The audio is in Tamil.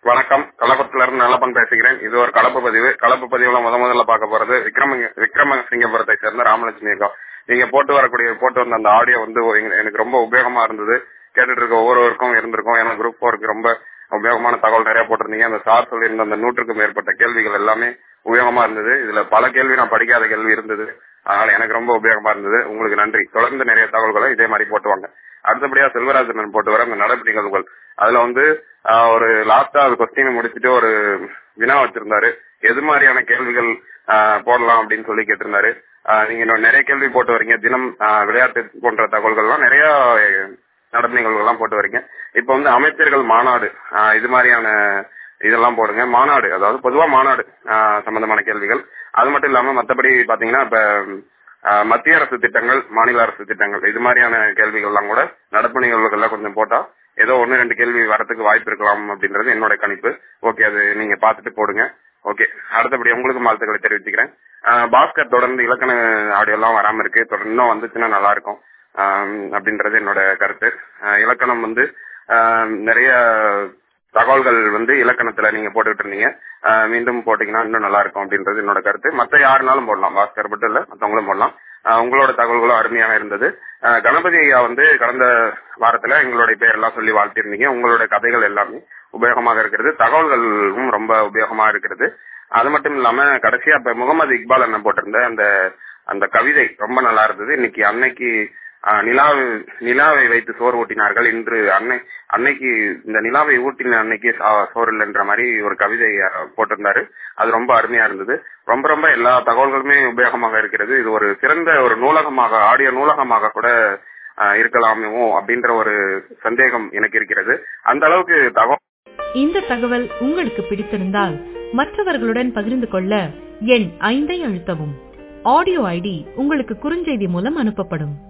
வணக்கம் கள்ளக்குளத்துல இருந்து நல்லப்பன் பேசுகிறேன் இது ஒரு கலப்பு பதிவு கலப்பு பதிவுல முத முதல்ல பார்க்க போறது விக்ரம விக்ரமசிங்கபுரத்தை சேர்ந்த ராமலட்சுமி இருக்கோம் நீங்க போட்டு வரக்கூடிய போட்டு வந்த அந்த ஆடியோ வந்து எங்க- எனக்கு ரொம்ப உபயோகமா இருந்தது கேட்டுட்டு இருக்க ஒவ்வொருவருக்கும் இருந்திருக்கும் ஏன்னா குரூப் போருக்கு ரொம்ப உபயோகமான தகவல் நிறைய போட்டிருந்தீங்க அந்த சார் சொல்லியிருந்த அந்த நூற்றுக்கும் மேற்பட்ட கேள்விகள் எல்லாமே உபயோகமா இருந்தது இதுல பல கேள்வி நான் படிக்காத கேள்வி இருந்தது அதனால எனக்கு ரொம்ப உபயோகமா இருந்தது உங்களுக்கு நன்றி தொடர்ந்து நிறைய தகவல்களை இதே மாதிரி போட்டுவாங்க அடுத்தபடியா செல்வராஜன் போட்டு வர அந்த நடப்பு நிகழ்வுகள் அதுல வந்து ஆஹ், ஒரு லாஸ்டா அது கொஸ்டின் முடிச்சுட்டு ஒரு வினா வச்சிருந்தாரு எது மாதிரியான கேள்விகள் ஆஹ், போடலாம் அப்படின்னு சொல்லி கேட்டிருந்தாரு ஆஹ், நீங்க இன்னும் நிறைய கேள்வி போட்டு வரீங்க தினம் ஆஹ், விளையாட்டு போன்ற தகவல்கள்லாம் நிறைய நடப்பு நிகழ்வுகள்லாம் போட்டு வரீங்க இப்ப வந்து அமைச்சர்கள் மாநாடு ஆஹ், இது மாதிரியான இதெல்லாம் போடுங்க மாநாடு அதாவது பொதுவா மாநாடு ஆஹ், சம்பந்தமான கேள்விகள் அது மட்டும் இல்லாம மத்தபடி பாத்தீங்கன்னா இப்ப ஆஹ், மத்திய அரசு திட்டங்கள் மாநில அரசு திட்டங்கள் இது மாதிரியான கேள்விகள்லாம் கூட நடப்பு நிகழ்வுகள்ல கொஞ்சம் போட்டா ஏதோ ஒன்னு ரெண்டு கேள்வி வரதுக்கு வாய்ப்பு இருக்கலாம் அப்படின்றது என்னோட கணிப்பு ஓகே அது நீங்க பார்த்துட்டு போடுங்க ஓகே அடுத்தபடி உங்களுக்கு வாழ்த்துக்களை தெரிவிச்சுக்கிறேன் ஆஹ், பாஸ்கர் தொடர்ந்து இலக்கண ஆடியோ எல்லாம் வராம இருக்கு தொடர்ந்து இன்னும் வந்துச்சுன்னா நல்லா இருக்கும் ஆஹ், அப்படின்றது என்னோட கருத்து ஆஹ், இலக்கணம் வந்து ஆஹ், நிறைய தகவல்கள் வந்து இலக்கணத்துல நீங்க போட்டுக்கிட்டு இருந்தீங்க ஆஹ், மீண்டும் போட்டீங்கன்னா இன்னும் நல்லா இருக்கும் அப்படின்றது என்னோட கருத்து மத்த யாருனாலும் போடலாம் பாஸ்கர் மட்டும் இல்ல மத்தவங்களும் போடலாம் ஆஹ், உங்களோட தகவல்களும் அருமையாக இருந்தது ஆஹ், கணபதி ஐயா வந்து கடந்த வாரத்துல எங்களுடைய பேரெல்லாம் சொல்லி வாழ்த்திருந்தீங்க உங்களோட கதைகள் எல்லாமே உபயோகமாக இருக்கிறது தகவல்களும் ரொம்ப உபயோகமா இருக்கிறது அது மட்டும் இல்லாம கடைசியா இப்ப முகமது இக்பால் அண்ணன் போட்டிருந்த அந்த அந்த கவிதை ரொம்ப நல்லா இருந்தது இன்னைக்கு அன்னைக்கு ஆஹ், நிலாவு நிலாவை வைத்து சோறு ஊட்டினார்கள் இன்று அன்னை அன்னைக்கு இந்த நிலாவை ஊட்டின அன்னைக்கு சா- சோறு இல்லைன்ற மாதிரி ஒரு கவிதை ஆஹ், போட்டிருந்தாரு அது ரொம்ப அருமையா இருந்தது ரொம்ப ரொம்ப எல்லா தகவல்களுமே உபயோகமாக இருக்கிறது இது ஒரு சிறந்த ஒரு நூலகமாக ஆடியோ நூலகமாக கூட ஆஹ், இருக்கலாமோ அப்படின்ற ஒரு சந்தேகம் எனக்கு இருக்கிறது அந்த அளவுக்கு தகவல் இந்த தகவல் உங்களுக்கு பிடித்திருந்தால் மற்றவர்களுடன் பகிர்ந்து கொள்ள எண் ஐந்தை அழுத்தவும் ஆடியோ ஐடி உங்களுக்கு குறுஞ்செய்தி மூலம் அனுப்பப்படும்